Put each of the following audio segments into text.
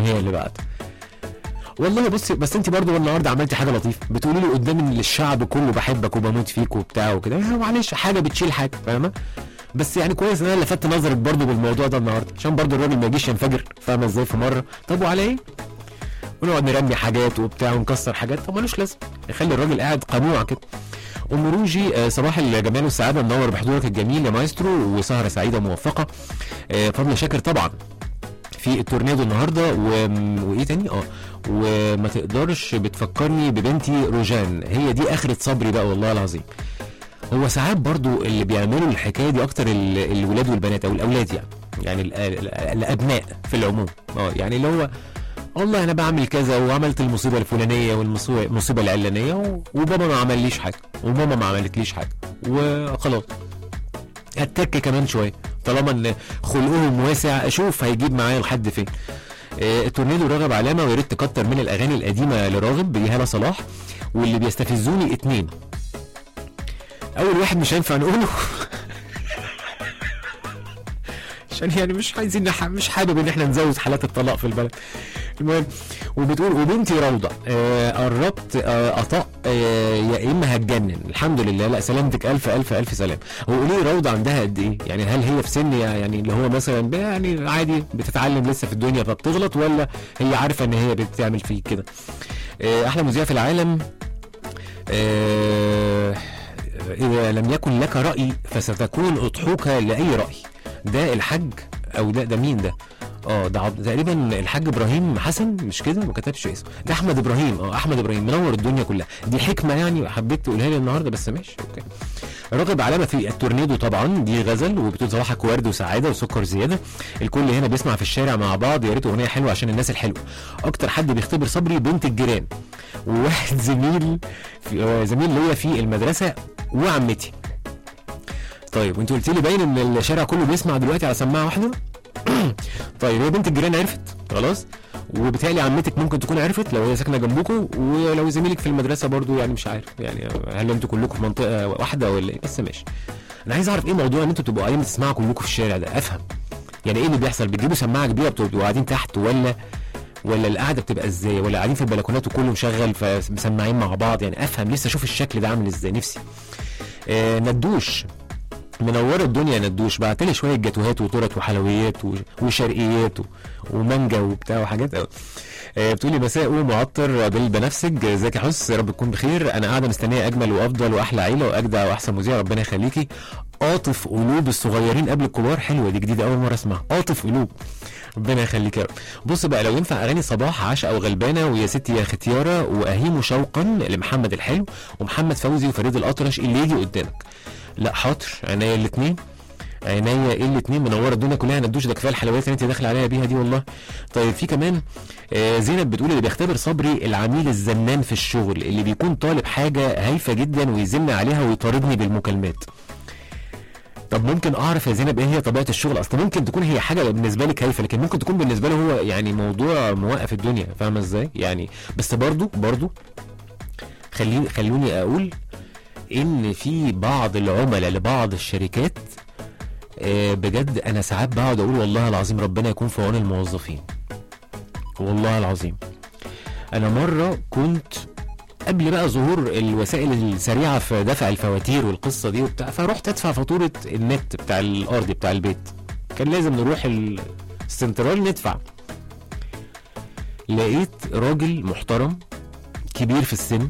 هي اللي بعد والله بصي بس انت برضو النهارده عملتي حاجه لطيفه بتقولي لي قدام الشعب كله بحبك وبموت فيك وبتاع وكده معلش حاجه بتشيل حاجه فاهمه بس يعني كويس ان انا لفت نظرك برضو بالموضوع ده النهارده عشان برضو الراجل ما يجيش ينفجر فاهمه ازاي في مره طب وعلى ايه ونقعد نرمي حاجات وبتاع ونكسر حاجات طب ملوش لازمه يخلي الراجل قاعد قنوع كده ام روجي آه، صباح الجمال والسعاده منور بحضورك الجميل يا مايسترو وسهره سعيده موفقه آه، فضل شاكر طبعا في التورنيدو النهارده و... وايه تاني اه وما تقدرش بتفكرني ببنتي روجان هي دي اخرة صبري بقى والله العظيم هو ساعات برضو اللي بيعملوا الحكايه دي اكتر ال- الولاد والبنات او الاولاد يعني يعني ال- ال- الابناء في العموم اه يعني اللي هو والله انا بعمل كذا وعملت المصيبه الفلانيه والمصيبه العلانيه و- وبابا ما عمليش حاجه وماما ما عملتليش حاجه وخلاص اتك كمان شويه طالما ان خلقهم واسع اشوف هيجيب معايا لحد فين آه، التورنيدو راغب علامه ويا ريت تكتر من الاغاني القديمه لراغب دي هاله صلاح واللي بيستفزوني اتنين اول واحد مش هينفع نقوله عشان يعني مش عايزين نح... مش حابب ان احنا نزود حالات الطلاق في البلد المهم وبتقول وبنتي روضه آه قربت آه قطاء آه يا اما هتجنن الحمد لله لا سلامتك الف الف الف سلام هو قولي روضه عندها قد ايه يعني هل هي في سن يعني اللي هو مثلا ب- يعني عادي بتتعلم لسه في الدنيا فبتغلط ولا هي عارفه ان هي بتعمل فيك كده آه احلى مذيع في العالم آه إذا لم يكن لك رأي فستكون أضحوك لأي رأي ده الحاج أو ده ده مين ده؟ اه ده عبد- تقريبا الحاج ابراهيم حسن مش كده ما كتبش اسمه ده احمد ابراهيم اه احمد ابراهيم منور الدنيا كلها دي حكمه يعني حبيت تقولها لي النهارده بس ماشي اوكي راغب علامه في التورنيدو طبعا دي غزل وبتقول صباحك ورد وسعاده وسكر زياده الكل هنا بيسمع في الشارع مع بعض يا ريت اغنيه حلوه عشان الناس الحلوه اكتر حد بيختبر صبري بنت الجيران وواحد زميل في آه، زميل ليا في المدرسه وعمتي طيب وانت قلت لي باين ان الشارع كله بيسمع دلوقتي على سماعه واحده طيب هي بنت الجيران عرفت خلاص وبالتالي عمتك ممكن تكون عرفت لو هي ساكنه جنبكم ولو زميلك في المدرسه برضو يعني مش عارف يعني هل انتوا كلكم في منطقه واحده ولا ايه بس ماشي انا عايز اعرف ايه موضوع ان انتوا تبقوا قاعدين بتسمعوا كلكم في الشارع ده افهم يعني ايه اللي بيحصل بتجيبوا سماعه كبيره بتبقوا قاعدين تحت ولا ولا القعده بتبقى ازاي ولا قاعدين في البلكونات وكله مشغل فمسمعين مع بعض يعني افهم لسه اشوف الشكل ده عامل ازاي نفسي آه ندوش منوره الدنيا ندوش بعت لي شويه جاتوهات وتورت وحلويات و- وشرقيات و- ومانجا وبتاع وحاجات قوي آه، بتقولي مساء ومعطر بالبنفسج ازيك يا حس يا رب تكون بخير انا قاعده مستنيه اجمل وافضل واحلى عيله واجدع واحسن مذيع ربنا يخليكي قاطف قلوب الصغيرين قبل الكبار حلوه دي جديده اول مره اسمعها قاطف قلوب ربنا يخليك يا رب بص بقى لو ينفع اغاني صباح عشقه وغلبانه ويا ستي يا ختياره واهيم شوقا لمحمد الحلو ومحمد فوزي وفريد الاطرش اللي يجي قدامك لا حاضر عينيا الاثنين عينيا ايه الاثنين منوره الدنيا كلها ندوش ده كفايه الحلويات اللي انت داخله عليها بيها دي والله طيب في كمان آه زينب بتقول اللي بيختبر صبري العميل الزنان في الشغل اللي بيكون طالب حاجه هايفه جدا ويزن عليها ويطاردني بالمكالمات طب ممكن اعرف يا زينب ايه هي طبيعه الشغل اصل ممكن تكون هي حاجه بالنسبه لك هايفه لكن ممكن تكون بالنسبه له هو يعني موضوع موقف الدنيا فاهمه ازاي يعني بس برضو برضو خليني خلوني اقول ان في بعض العملاء لبعض الشركات آه، بجد انا ساعات بقعد اقول والله العظيم ربنا يكون في عون الموظفين والله العظيم انا مره كنت قبل بقى ظهور الوسائل السريعه في دفع الفواتير والقصه دي وبتاع فرحت ادفع فاتوره النت بتاع الارض بتاع البيت كان لازم نروح ال- السنترال ندفع لقيت راجل محترم كبير في السن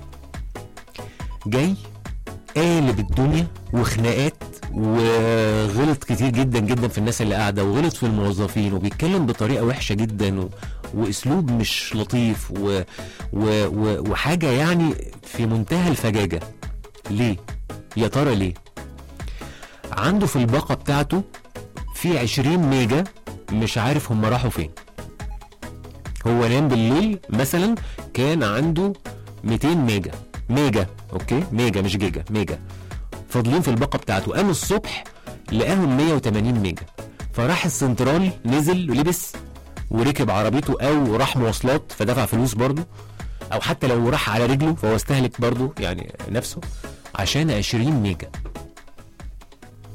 جاي قالب الدنيا وخناقات وغلط كتير جدا جدا في الناس اللي قاعده وغلط في الموظفين وبيتكلم بطريقه وحشه جدا و... واسلوب مش لطيف و... و... و... وحاجه يعني في منتهى الفجاجه ليه يا ترى ليه عنده في الباقه بتاعته في 20 ميجا مش عارف هم راحوا فين هو نام بالليل مثلا كان عنده 200 ميجا ميجا اوكي ميجا مش جيجا ميجا فاضلين في الباقه بتاعته قام الصبح لقاهم 180 ميجا فراح السنترال نزل ولبس وركب عربيته او راح مواصلات فدفع فلوس برضه او حتى لو راح على رجله فهو استهلك برضه يعني نفسه عشان 20 ميجا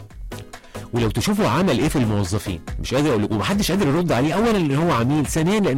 ولو تشوفوا عمل ايه في الموظفين مش قادر اقول لكم ومحدش قادر يرد عليه اولا اللي هو عميل ثانيا لان